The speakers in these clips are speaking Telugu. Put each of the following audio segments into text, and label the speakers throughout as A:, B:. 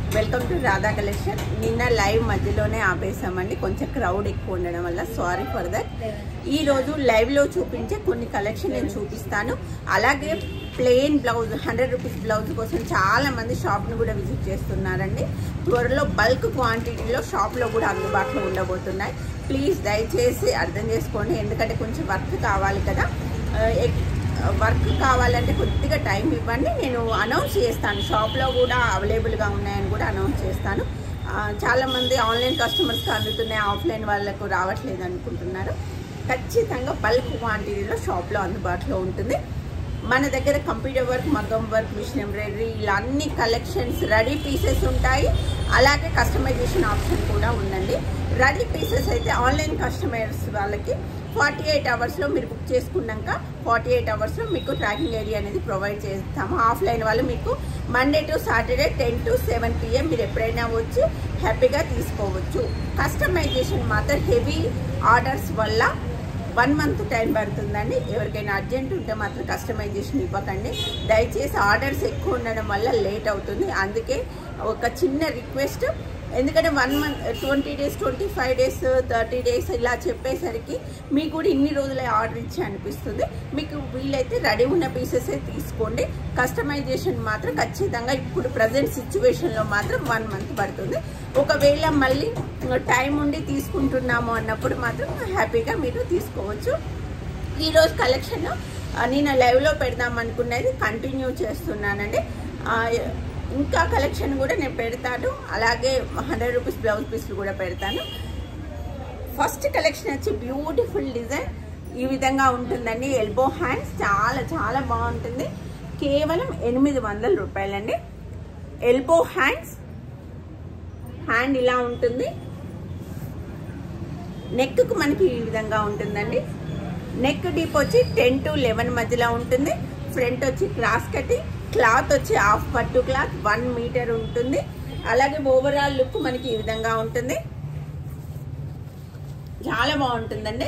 A: వెల్కమ్ టు రాధా కలెక్షన్ నిన్న లైవ్ మధ్యలోనే ఆపేసామండి కొంచెం క్రౌడ్ ఎక్కువ ఉండడం వల్ల సారీ ఫర్ దట్ ఈ రోజు లైవ్ లో చూపించే కొన్ని కలెక్షన్ నేను చూపిస్తాను అలాగే plain blouse hundred rupees blouse కోసం చాలా మంది షాప్ ను కూడా విజిట్ చేస్తున్నారండి త్వరలో బల్క్ క్వాంటిటీలో షాప్ లో కూడా అందుబాటులో ఉండబోతున్నాయి ప్లీజ్ దయచేసి అర్థం చేసుకోండి ఎందుకంటే కొంచెం వర్క్ కావాలి కదా ఆ, ఎక్- వర్క్ కావాలంటే కొద్దిగా టైం ఇవ్వండి నేను అనౌన్స్ చేస్తాను షాప్లో కూడా అవైలబుల్గా ఉన్నాయని కూడా అనౌన్స్ చేస్తాను ఆ, చాలామంది ఆన్లైన్ కస్టమర్స్కి అందుతున్నాయి ఆఫ్లైన్ వాళ్ళకు రావట్లేదు అనుకుంటున్నారు ఖచ్చితంగా బల్క్ క్వాంటిటీలో షాప్లో అందుబాటులో ఉంటుంది మన దగ్గర కంప్యూటర్ వర్క్ మగ్గం వర్క్ మిషన్ ఎంబ్రాయిడరీ ఇలా అన్ని కలెక్షన్స్ రెడీ పీసెస్ ఉంటాయి అలాగే కస్టమైజేషన్ ఆప్షన్ కూడా ఉందండి రెడీ పీసెస్ అయితే ఆన్లైన్ కస్టమర్స్ వాళ్ళకి ఫార్టీ ఎయిట్ అవర్స్లో మీరు బుక్ చేసుకున్నాక ఫార్టీ ఎయిట్ అవర్స్లో మీకు ట్రాకింగ్ ఏరియా అనేది ప్రొవైడ్ చేస్తాము ఆఫ్లైన్ వాళ్ళు మీకు Monday to Saturday ten to seven PM మీరు ఎప్పుడైనా వచ్చి హ్యాపీగా తీసుకోవచ్చు కస్టమైజేషన్ మాత్రం హెవీ ఆర్డర్స్ వల్ల వన్ మంత్ టైం పడుతుందండి ఎవరికైనా అర్జెంట్ ఉంటే మాత్రం కస్టమైజేషన్ ఇవ్వకండి దయచేసి ఆర్డర్స్ ఎక్కువ ఉండడం వల్ల లేట్ అవుతుంది అందుకే ఒక చిన్న రిక్వెస్ట్ ఎందుకంటే one month twenty days twenty five days thirty days ఇలా చెప్పేసరికి మీకు కూడా ఇన్ని రోజులే ఆర్డర్ ఇచ్చి అనిపిస్తుంది మీకు వీలైతే రెడీ ఉన్న పీసెస్ తీసుకోండి కస్టమైజేషన్ మాత్రం ఖచ్చితంగా ఇప్పుడు ప్రజెంట్ సిచ్యువేషన్లో మాత్రం వన్ మంత్ పడుతుంది ఒకవేళ మళ్ళీ టైం ఉండి తీసుకుంటున్నాము అన్నప్పుడు మాత్రం హ్యాపీగా మీరు తీసుకోవచ్చు ఈరోజు కలెక్షన్ నేను లైవ్లో పెడదాం అనుకున్నది కంటిన్యూ చేస్తున్నానండి ఆ, ఇంకా కలెక్షన్ కూడా నేను పెడతాను అలాగే హండ్రెడ్ రూపీస్ బ్లౌజ్ పీస్లు కూడా పెడతాను ఫస్ట్ కలెక్షన్ వచ్చి బ్యూటిఫుల్ డిజైన్ ఈ విధంగా ఉంటుందండి ఎల్బో హ్యాండ్స్ చాలా చాలా బాగుంటుంది కేవలం ఎనిమిది వందల రూపాయలండి ఎల్బో హ్యాండ్స్ హ్యాండ్ ఇలా ఉంటుంది నెక్కు మనకి ఈ విధంగా ఉంటుందండి నెక్ డీప్ వచ్చి టెన్ టు లెవెన్ మధ్యలో ఉంటుంది ఫ్రంట్ వచ్చి క్రాస్ కటింగ్ క్లాత్ వచ్చి హాఫ్ పట్టు క్లాత్ వన్ మీటర్ ఉంటుంది అలాగే ఓవరాల్ లుక్ మనకి ఈ విధంగా ఉంటుంది చాలా బాగుంటుందండి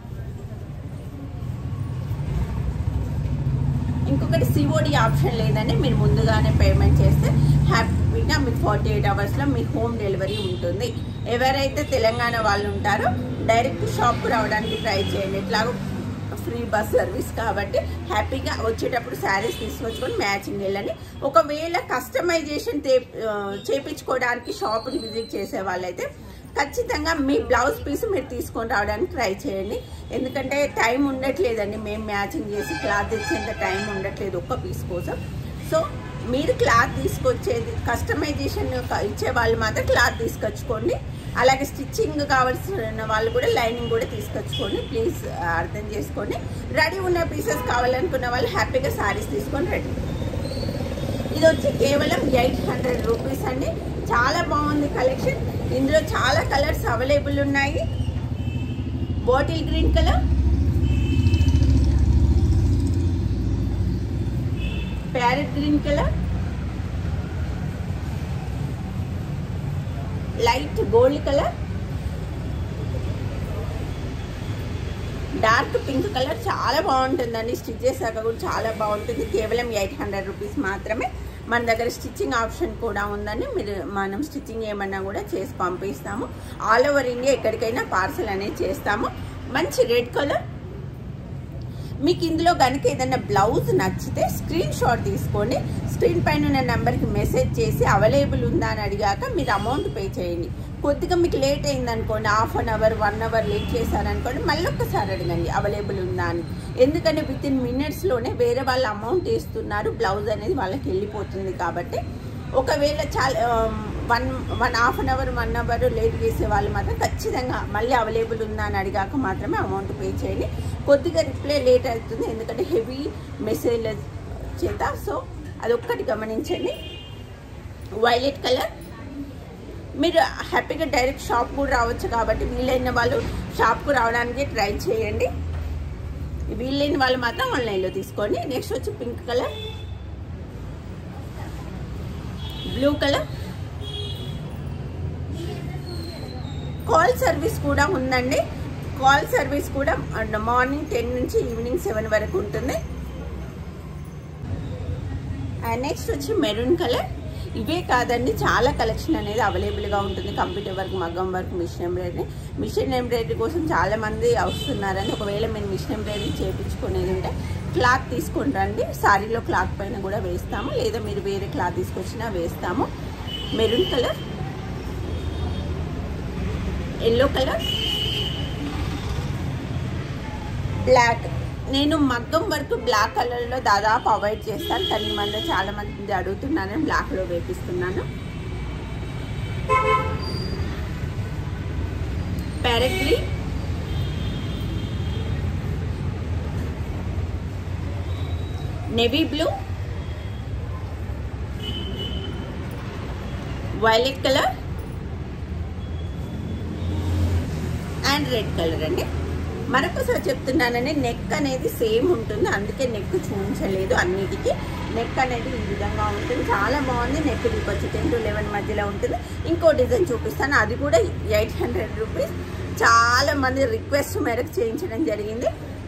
A: ఇంకొకటి సిఓడి ఆప్షన్ లేదండి మీరు ముందుగానే పేమెంట్ చేస్తే హ్యాపీగా మీకు ఫార్టీ ఎయిట్ అవర్స్లో మీ హోమ్ డెలివరీ ఉంటుంది ఎవరైతే తెలంగాణ వాళ్ళు ఉంటారో డైరెక్ట్ షాప్కి రావడానికి ట్రై చేయండి ఎట్లాగో ఫ్రీ బస్ సర్వీస్ కాబట్టి హ్యాపీగా వచ్చేటప్పుడు శారీస్ తీసుకొచ్చుకొని మ్యాచింగ్ వెళ్ళండి ఒకవేళ కస్టమైజేషన్ చేపించుకోవడానికి షాప్ని విజిట్ చేసే వాళ్ళైతే ఖచ్చితంగా మీ బ్లౌజ్ పీస్ మీరు తీసుకొని రావడానికి ట్రై చేయండి ఎందుకంటే టైం ఉండట్లేదండి మేము మ్యాచింగ్ చేసి క్లాత్ తెచ్చేంత టైం ఉండట్లేదు ఒక్క పీస్ కోసం సో మీరు క్లాత్ తీసుకొచ్చేది కస్టమైజేషన్ ఇచ్చే వాళ్ళు మాత్రం క్లాత్ తీసుకొచ్చుకోండి అలాగే స్టిచ్చింగ్ కావాల్సిన వాళ్ళు కూడా లైనింగ్ కూడా తీసుకొచ్చుకోండి ప్లీజ్ అర్థం చేసుకోండి రెడీ ఉన్న పీసెస్ కావాలనుకున్న వాళ్ళు హ్యాపీగా శారీస్ తీసుకొని రెడీ ఇది వచ్చి కేవలం ఎయిట్ హండ్రెడ్ రూపీస్ అండి చాలా బాగుంది కలెక్షన్ ఇందులో చాలా కలర్స్ అవైలబుల్ ఉన్నాయి bottle green colour parrot green colour light gold colour dark pink colour చాలా బాగుంటుందండి స్టిచ్ చేశాక కూడా చాలా బాగుంటుంది కేవలం ఎయిట్ హండ్రెడ్ రూపీస్ మాత్రమే మన దగ్గర స్టిచ్చింగ్ ఆప్షన్ కూడా ఉందండి మీరు మనం స్టిచ్చింగ్ ఏమన్నా కూడా చేసి పంపిస్తాము ఆల్ ఓవర్ ఇండియా ఎక్కడికైనా పార్సల్ అనేది చేస్తాము మంచి రెడ్ కలర్ మీకు ఇందులో కనుక ఏదైనా బ్లౌజ్ నచ్చితే స్క్రీన్ షాట్ తీసుకోండి స్క్రీన్ పైన ఉన్న నెంబర్కి మెసేజ్ చేసి అవైలబుల్ ఉందా అని అడిగాక మీరు అమౌంట్ పే చేయండి కొద్దిగా మీకు లేట్ అయిందనుకోండి half an hour one hour late చేశారనుకోండి మళ్ళీ ఒక్కసారి అడగండి అవైలబుల్ ఉందా అని ఎందుకంటే విత్ ఇన్ మినిట్స్లోనే వేరే వాళ్ళు అమౌంట్ వేస్తున్నారు బ్లౌజ్ అనేది వాళ్ళకి వెళ్ళిపోతుంది కాబట్టి ఒకవేళ చాలా one one half an hour one hour late చేసే వాళ్ళు మాత్రం ఖచ్చితంగా మళ్ళీ అవైలబుల్ ఉందా అని అడిగాక మాత్రమే అమౌంట్ పే చేయండి కొద్దిగా రిప్లై లేట్ అవుతుంది ఎందుకంటే హెవీ మెసేజ్ చేత సో అదొక్కటి గమనించండి వైలెట్ కలర్ మీరు హ్యాపీగా డైరెక్ట్ షాప్ కూడా రావచ్చు కాబట్టి వీలైన వాళ్ళు షాప్కు రావడానికి ట్రై చేయండి వీలైన వాళ్ళు మాత్రం ఆన్లైన్లో తీసుకోండి నెక్స్ట్ వచ్చి pink colour blue colour call service కూడా ఉందండి కాల్ సర్వీస్ కూడా మార్నింగ్ టెన్ నుంచి ఈవినింగ్ సెవెన్ వరకు ఉంటుంది అండ్ నెక్స్ట్ వచ్చి మెరూన్ కలర్ ఇవే కాదండి చాలా కలెక్షన్ అనేది అవైలబుల్గా ఉంటుంది కంప్యూటర్ వర్క్ మగ్గం work machine embroidery machine embroidery కోసం చాలా మంది వస్తున్నారని ఒకవేళ మీరు మిషన్ ఎంబ్రాయిడరీ చేయించుకునేది ఉంటే క్లాత్ తీసుకొని రండి సారీలో క్లాత్ పైన కూడా వేస్తాము లేదా మీరు వేరే క్లాత్ తీసుకొచ్చినా వేస్తాము maroon colour yellow colour black నేను మగ్గం వరకు బ్లాక్ కలర్లో దాదాపు అవాయిడ్ చేస్తాను కానీ ఈ మధ్య చాలా మంది అడుగుతున్నానని బ్లాక్లో వేపిస్తున్నాను parrot green navy blue violet colour and red colour అండి మరొకసారి చెప్తున్నానండి నెక్ అనేది సేమ్ ఉంటుంది అందుకే నెక్ చూపించలేదు అన్నిటికీ నెక్ అనేది ఈ విధంగా ఉంటుంది చాలా బాగుంది నెక్ మీకు వచ్చి టెన్ టు లెవెన్ మధ్యలో ఉంటుంది ఇంకో డిజైన్ చూపిస్తాను అది కూడా ఎయిట్ హండ్రెడ్ రూపీస్ చాలా మంది రిక్వెస్ట్ మేరకు చేయించడం జరిగింది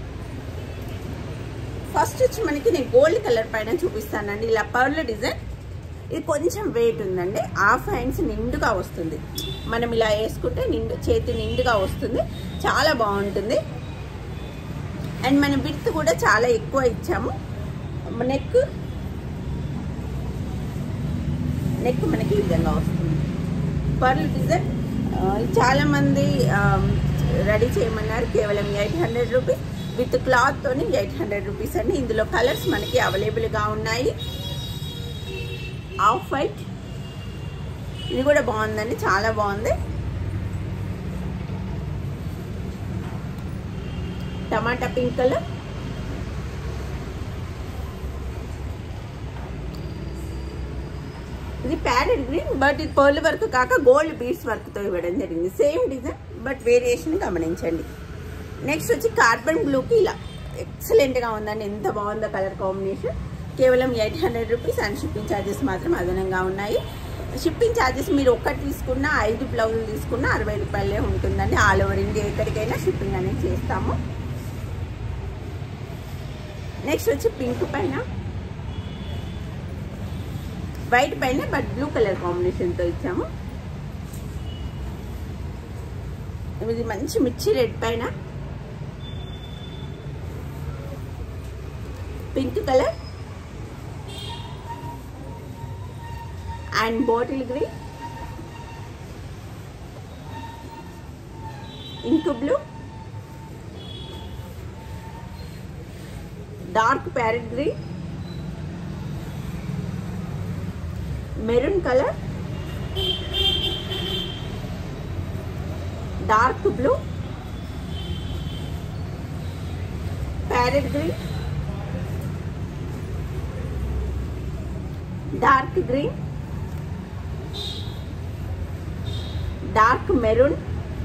A: ఫస్ట్ వచ్చి మనకి నేను గోల్డ్ కలర్ పైన చూపిస్తానండి ఇలా పర్ల్ డిజైన్ ఇది కొంచెం వెయిట్ ఉందండి హాఫ్ హ్యాండ్స్ నిండుగా వస్తుంది మనం ఇలా వేసుకుంటే నిండు చేతి నిండుగా వస్తుంది చాలా బాగుంటుంది అండ్ మన విడ్త్ కూడా చాలా ఎక్కువ ఇచ్చాము నెక్ నెక్ మనకి ఈ విధంగా వస్తుంది పర్ల్ డిజైన్ చాలా మంది రెడీ చేయమన్నారు కేవలం ఎయిట్ హండ్రెడ్ రూపీస్ విత్ క్లాత్తోని ఎయిట్ హండ్రెడ్ రూపీస్ అండి ఇందులో కలర్స్ మనకి అవైలబుల్గా ఉన్నాయి ఆఫ్ వైట్ ఇది కూడా బాగుందండి చాలా బాగుంది టమాటా పింక్ కలర్ ఇది ప్యారెట్ గ్రీన్ బట్ ఇది పర్ల్ వర్క్ కాక గోల్డ్ బీడ్స్ వర్క్తో ఇవ్వడం జరిగింది సేమ్ డిజైన్ బట్ వేరియేషన్ గమనించండి నెక్స్ట్ వచ్చి కార్బన్ బ్లూకి ఇలా ఎక్సలెంట్గా ఉందండి ఎంత బాగుందో కలర్ కాంబినేషన్ కేవలం eight hundred rupees and shipping charges మాత్రం అదనంగా ఉన్నాయి షిప్పింగ్ ఛార్జెస్ మీరు ఒక్కటి తీసుకున్నా ఐదు బ్లౌజులు తీసుకున్నా అరవై రూపాయలే ఉంటుందండి ఆల్ ఓవర్ ఇండియా ఎక్కడికైనా షిప్పింగ్ అనేది చేస్తాము నెక్స్ట్ వచ్చి పింక్ పైన వైట్ పైన బట్ బ్లూ కలర్ కాంబినేషన్తో ఇచ్చాము ఇది మంచి మిర్చి రెడ్ పైన pink colour and bottle green ink blue dark parrot green maroon colour dark blue parrot green dark green dark maroon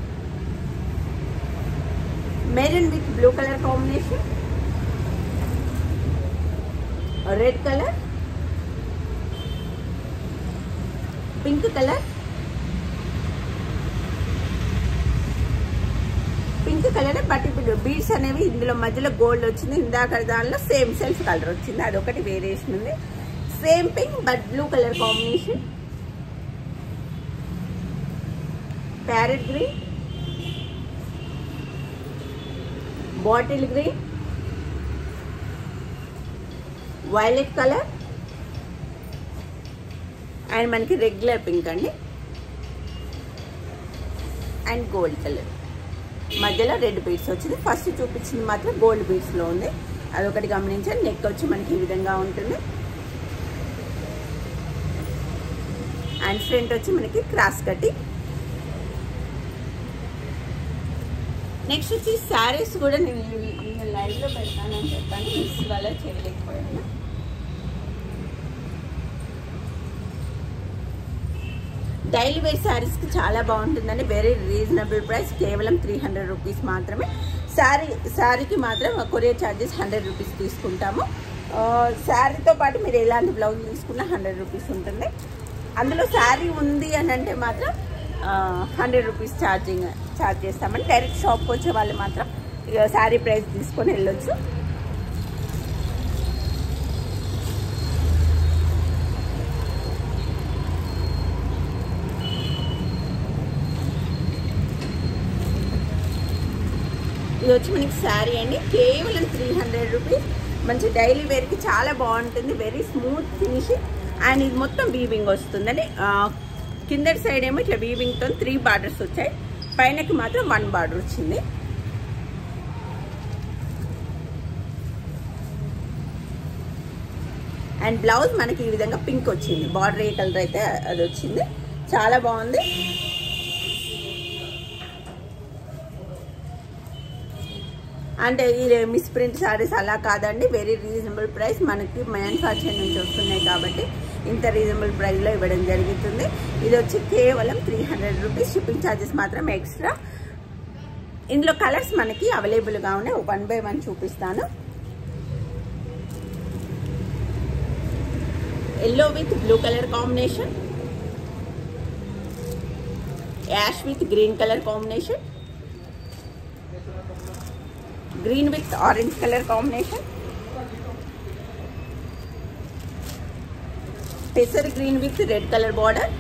A: maroon with blue colour combination red colour pink colour pink colour but ఇప్పుడు బీడ్స్ అనేవి ఇందులో మధ్యలో గోల్డ్ వచ్చింది ఇందాక దానిలో సేమ్ సెల్ఫ్ కలర్ వచ్చింది అదొకటి వేరియేషన్ ఉంది same pink but blue colour combination parrot green bottle green violet colour and మనకి రెగ్యులర్ పింక్ అండి అండ్ గోల్డ్ కలర్ మధ్యలో రెడ్ బీడ్స్ వచ్చింది ఫస్ట్ చూపించింది మాత్రం గోల్డ్ బీడ్స్లో ఉంది అదొకటి గమనించండి నెక్ వచ్చి మనకి ఈ విధంగా ఉంటుంది అండ్ ఫ్రంట్ వచ్చి మనకి క్రాస్ కటింగ్ నెక్స్ట్ వచ్చి శారీస్ కూడా నేను నేను లైవ్లో పెడతానని చెప్పాను మిస్ వల్ల చేయలేకపోయాను డైలీ వేర్ శారీస్కి చాలా బాగుంటుందండి వెరీ రీజనబుల్ ప్రైస్ కేవలం త్రీ హండ్రెడ్ రూపీస్ మాత్రమే శారీ శారీకి మాత్రం కొరియర్ ఛార్జెస్ హండ్రెడ్ రూపీస్ తీసుకుంటాము శారీతో పాటు మీరు ఎలాంటి బ్లౌజ్ తీసుకున్నా హండ్రెడ్ రూపీస్ ఉంటుంది అందులో శారీ ఉంది అని అంటే మాత్రం హండ్రెడ్ రూపీస్ ఛార్జింగ్ ఛార్జ్ చేస్తామండి డైరెక్ట్ షాప్కి వచ్చే వాళ్ళు మాత్రం ఇక శారీ ప్రైస్ తీసుకొని వెళ్ళొచ్చు ఇది వచ్చి మనకి శారీ అండి కేవలం త్రీ హండ్రెడ్ రూపీస్ మంచి డైలీ వేర్కి చాలా బాగుంటుంది వెరీ స్మూత్ ఫినిషింగ్ అండ్ ఇది మొత్తం వీవింగ్ వస్తుందండి ఆ, కిందటి సైడ్ ఏమో ఇట్లా వీవింగ్తో త్రీ బార్డర్స్ వచ్చాయి పైనకి మాత్రం వన్ బార్డర్ వచ్చింది అండ్ బ్లౌజ్ మనకి ఈ విధంగా పింక్ వచ్చింది బార్డర్ ఏ కలర్ అయితే అది వచ్చింది చాలా బాగుంది అంటే ఈ మిస్ ప్రింట్ సారీస్ అలా కాదండి వెరీ రీజనబుల్ ప్రైస్ మనకి మ్యానుఫ్యాక్చర్ నుంచి వస్తున్నాయి కాబట్టి ఇంత రీజనబుల్ ప్రైస్లో ఇవ్వడం జరుగుతుంది ఇది వచ్చి కేవలం three hundred rupees shipping charges మాత్రం ఎక్స్ట్రా ఇందులో కలర్స్ మనకి అవైలబుల్గా ఉన్నాయి వన్ బై వన్ చూపిస్తాను yellow with blue colour combination ash with green colour combination green with orange colour combination పెసర్ green with red colour border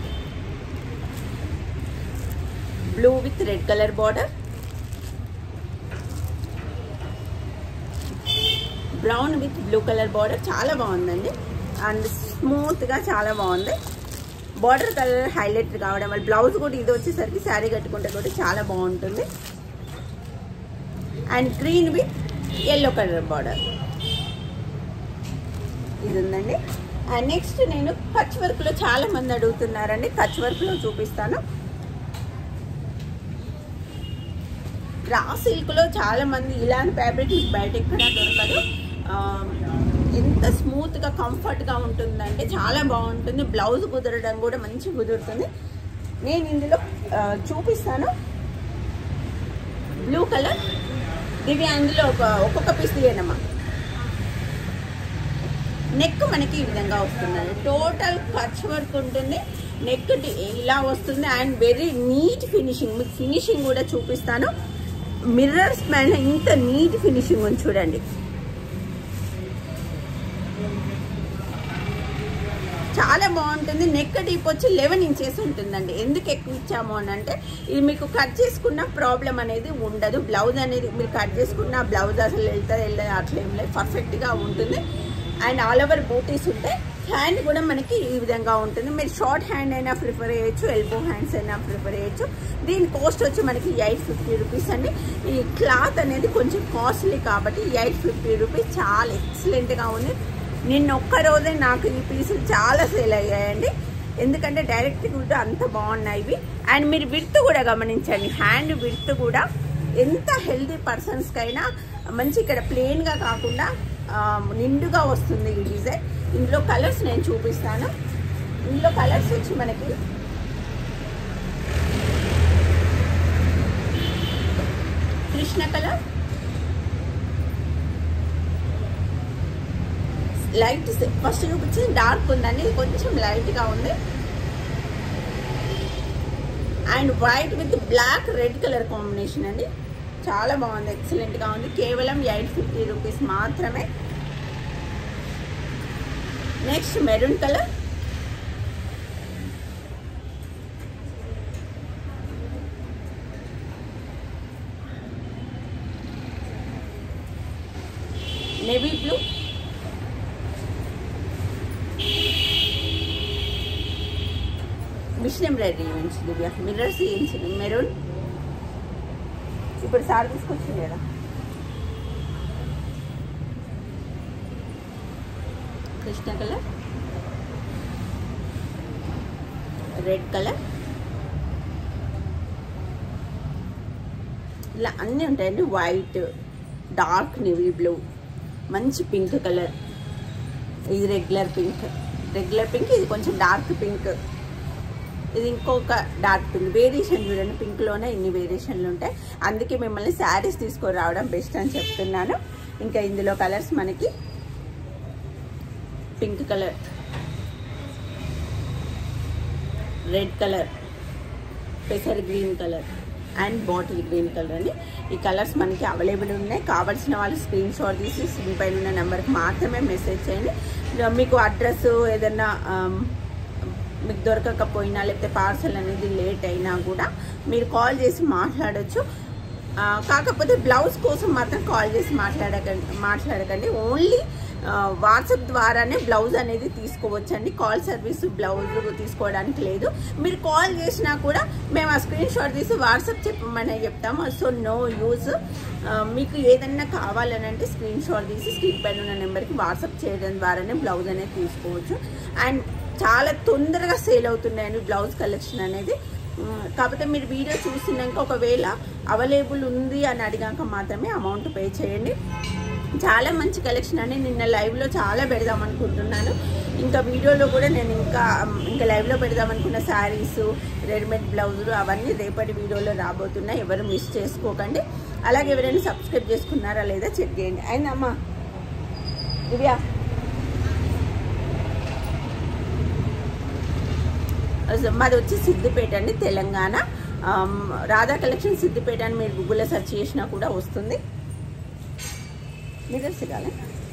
A: blue with red colour border brown with blue colour border చాలా బాగుందండి అండ్ స్మూత్గా చాలా బాగుంది బార్డర్ కలర్ హైలైట్ కావడం వల్ల బ్లౌజ్ కూడా ఇది వచ్చేసరికి శారీ కట్టుకుంటే కూడా చాలా బాగుంటుంది and green with yellow colour border ఇది ఉందండి అండ్ నెక్స్ట్ నేను కచ్ వర్క్లో చాలా మంది అడుగుతున్నారండి కచ్ వర్క్లో చూపిస్తాను రా సిల్క్లో చాలా మంది ఇలాంటి ఫ్యాబ్రిక్ మీకు బయట ఎక్కడ దొరకదు ఆ, ఎంత స్మూత్గా కంఫర్ట్గా ఉంటుందంటే చాలా బాగుంటుంది బ్లౌజ్ కుదరడం కూడా మంచి కుదురుతుంది నేను ఇందులో ఆ, చూపిస్తాను బ్లూ కలర్ ఇది అందులో ఒక ఒక్కొక్క పీస్ తీయనమ్మా నెక్ మనకి ఈ విధంగా వస్తుందండి టోటల్ ఖర్చు వర్క్ ఉంటుంది నెక్ డి- ఇలా వస్తుంది అండ్ వెరీ నీట్ ఫినిషింగ్ మీకు ఫినిషింగ్ కూడా చూపిస్తాను మిర్రర్స్ పైన ఇంత నీట్ ఫినిషింగ్ ఉంది చూడండి చాలా బాగుంటుంది నెక్ డీప్ వచ్చి లెవెన్ ఇంచెస్ ఉంటుందండి ఎందుకు ఎక్కువ ఇచ్చాము అని అంటే ఇది మీకు కట్ చేసుకున్న ప్రాబ్లం అనేది ఉండదు బ్లౌజ్ అనేది మీరు కట్ చేసుకున్న బ్లౌజ్ అసలు వెళ్తుంది వెళ్ళదు అట్లా ఏం లేదు పర్ఫెక్ట్గా ఉంటుంది అండ్ ఆల్ ఓవర్ బూటీస్ ఉంటాయి హ్యాండ్ కూడా మనకి ఈ విధంగా ఉంటుంది మీరు షార్ట్ హ్యాండ్ అయినా ప్రిఫర్ చేయొచ్చు ఎల్బో హ్యాండ్స్ అయినా ప్రిఫర్ చేయొచ్చు దీని కాస్ట్ వచ్చి మనకి ఎయిట్ ఫిఫ్టీ రూపీస్ అండి ఈ క్లాత్ అనేది కొంచెం కాస్ట్లీ కాబట్టి ఎయిట్ ఫిఫ్టీ రూపీస్ చాలా ఎక్సలెంట్గా ఉంది నిన్న ఒక్క రోజే నాకు ఈ పీసులు చాలా సేల్ అయ్యాయండి ఎందుకంటే డైరెక్ట్ కూడా అంత బాగున్నాయి ఇవి అండ్ మీరు విర్త్ కూడా గమనించండి హ్యాండ్ విర్త్ కూడా ఎంత హెల్దీ పర్సన్స్కైనా మంచి ఇక్కడ ప్లెయిన్గా కాకుండా ఆ, నిండుగా వస్తుంది ఈ డిజైన్ ఇందులో కలర్స్ నేను చూపిస్తాను ఇందులో కలర్స్ వచ్చి మనకి కృష్ణ కలర్ లైట్ ఫస్ట్ చూపించింది డార్క్ ఉందండి ఇది కొంచెం లైట్గా ఉంది and white with black red colour combination అండి చాలా బాగుంది ఎక్సలెంట్గా ఉంది కేవలం ఎయిట్ ఫిఫ్టీ రూపీస్ మాత్రమే next maroon colour navy blue machine embroidery వేయించి దివ్య మిర్రర్స్ వేయించింది మెరూన్ ఇప్పుడు సార్ తీసుకొచ్చింది కదా కృష్ణ కలర్ రెడ్ కలర్ ఇలా అన్నీ ఉంటాయండి వైట్ డార్క్ నేవీ బ్లూ మంచి పింక్ కలర్ ఇది రెగ్యులర్ పింక్ రెగ్యులర్ పింక్ ఇది కొంచెం డార్క్ పింక్ ఇది ఇంకొక డార్క్ పింక్ వేరియేషన్ చూడండి పింక్లోనే ఇన్ని వేరియేషన్లు ఉంటాయి అందుకే మిమ్మల్ని శారీస్ తీసుకొని రావడం బెస్ట్ అని చెప్తున్నాను ఇంకా ఇందులో కలర్స్ మనకి పింక్ కలర్ రెడ్ కలర్ పెసర్ green colour and bottle green colour అని ఈ కలర్స్ మనకి అవైలబుల్ ఉన్నాయి కావాల్సిన వాళ్ళు స్క్రీన్ షాట్ తీసి స్క్రీన్ పైన ఉన్న నెంబర్కి మాత్రమే మెసేజ్ చేయండి మీకు అడ్రస్ ఏదన్నా ఆమ్, మీకు దొరకకపోయినా లేకపోతే పార్సల్ అనేది లేట్ అయినా కూడా మీరు కాల్ చేసి మాట్లాడొచ్చు ఆ, కాకపోతే బ్లౌజ్ కోసం మాత్రం కాల్ చేసి మాట్లాడకండి మాట్లాడకండి ఓన్లీ వాట్సాప్ ద్వారానే బ్లౌజ్ అనేది తీసుకోవచ్చండి కాల్ సర్వీస్ బ్లౌజ్ తీసుకోవడానికి లేదు మీరు కాల్ చేసినా కూడా మేము ఆ స్క్రీన్ షాట్ తీసి వాట్సాప్ చెప్పమని చెప్తాము సో నో యూజ్ మీకు ఏదన్నా కావాలని అంటే స్క్రీన్ షాట్ తీసి స్క్రీన్ పైన ఉన్న నెంబర్కి వాట్సాప్ చేయడం ద్వారానే బ్లౌజ్ అనేది తీసుకోవచ్చు అండ్ చాలా తొందరగా సేల్ అవుతున్నాయండి బ్లౌజ్ కలెక్షన్ అనేది ఉమ్, కాకపోతే మీరు వీడియో చూసినాక ఒకవేళ అవైలబుల్ ఉంది అని అడిగాక మాత్రమే అమౌంట్ పే చేయండి చాలా మంచి కలెక్షన్ అండి నిన్న లైవ్లో చాలా పెడదాం అనుకుంటున్నాను ఇంకా వీడియోలో కూడా నేను ఇంకా ఉమ్, ఇంకా లైవ్లో పెడదాం అనుకున్న శారీస్ రెడీమేడ్ బ్లౌజులు అవన్నీ రేపటి వీడియోలో రాబోతున్నాయి ఎవరు మిస్ చేసుకోకండి అలాగే ఎవరైనా సబ్స్క్రైబ్ చేసుకున్నారా లేదా చెక్ చేయండి అయిందమ్మా దివ్యా మాది వచ్చి సిద్దిపేట అండి తెలంగాణ ఆమ్, రాధా కలెక్షన్ సిద్దిపేట అని మీరు గూగుల్లో సెర్చ్ చేసినా కూడా వస్తుంది మీరు సిగాలి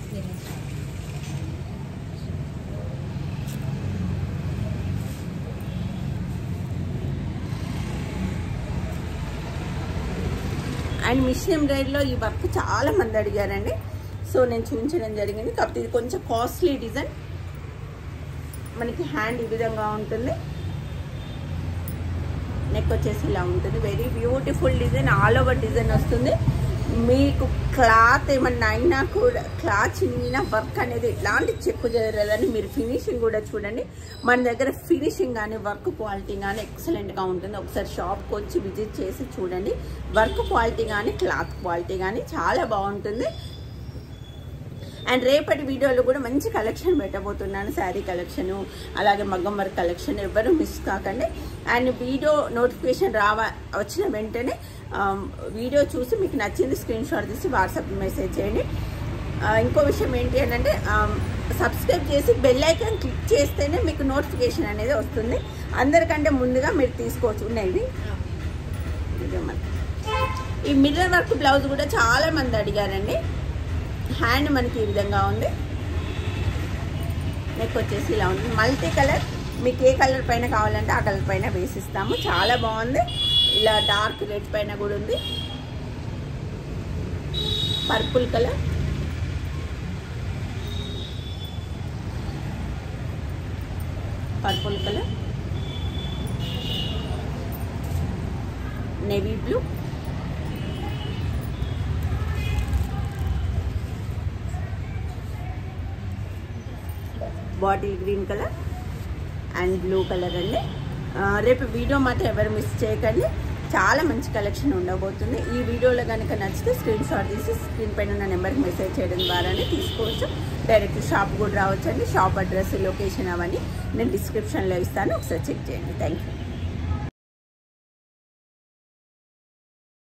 A: అండ్ మిషన్ ఎంబ్రాయిడరీలో ఈ వర్క్ చాలా మంది అడిగారండి సో నేను చూపించడం జరిగింది కాకపోతే ఇది కొంచెం కాస్ట్లీ డిజైన్ మనకి హ్యాండ్ ఈ విధంగా ఉంటుంది నెక్ వచ్చేసి ఇలా ఉంటుంది very beautiful design all over design వస్తుంది మీకు క్లాత్ ఏమన్నా అయినా కూడా క్లాత్ చిన్న వర్క్ అనేది ఎలాంటి చెక్కు జరగాలని మీరు ఫినిషింగ్ కూడా చూడండి మన దగ్గర ఫినిషింగ్ కానీ వర్క్ క్వాలిటీ కానీ ఎక్సలెంట్గా ఉంటుంది ఒకసారి షాప్కి వచ్చి విజిట్ చేసి చూడండి వర్క్ క్వాలిటీ కానీ క్లాత్ క్వాలిటీ కానీ చాలా బాగుంటుంది అండ్ రేపటి వీడియోలో కూడా మంచి కలెక్షన్ పెట్టబోతున్నాను శారీ కలెక్షన్ అలాగే మగ్గం వర్క్ కలెక్షన్ ఎవరు మిస్ కాకండి అండ్ వీడియో నోటిఫికేషన్ రావ వచ్చిన వెంటనే ఆమ్, వీడియో చూసి మీకు నచ్చింది స్క్రీన్ షాట్ తీసి వాట్సాప్ మెసేజ్ చేయండి ఆ, ఇంకో విషయం ఏంటి అని అంటే సబ్స్క్రైబ్ చేసి బెల్ ఐకాన్ క్లిక్ చేస్తేనే మీకు నోటిఫికేషన్ అనేది వస్తుంది అందరికంటే ముందుగా మీరు తీసుకోవచ్చు ఉన్నాయి ఇదే మరి. ఈ మిర్రర్ వర్క్ బ్లౌజ్ కూడా చాలా మంది అడిగారండి హ్యాండ్ మనకి ఈ విధంగా ఉంది నెక్ వచ్చేసి ఇలా ఉంది మల్టీ కలర్ మీకు ఏ కలర్ పైన కావాలంటే ఆ కలర్ పైన వేసిస్తాము చాలా బాగుంది ఇలా డార్క్ రెడ్ పైన కూడా ఉంది purple colour purple colour navy blue bottle green colour and blue colour అండి ఆ, రేపు వీడియో మాత్రం ఎవరు మిస్ చేయకండి చాలా మంచి కలెక్షన్ ఉండబోతుంది ఈ వీడియోలో కనుక నచ్చితే స్క్రీన్ షాట్ తీసి స్క్రీన్ పైన ఉన్న నెంబర్కి మెసేజ్ చేయడం ద్వారానే తీసుకోవచ్చు డైరెక్ట్ షాప్ కూడా రావచ్చు అండి షాప్ అడ్రస్ లొకేషన్ అవన్నీ నేను డిస్క్రిప్షన్లో ఇస్తాను ఒకసారి చెక్ చేయండి థ్యాంక్ యూ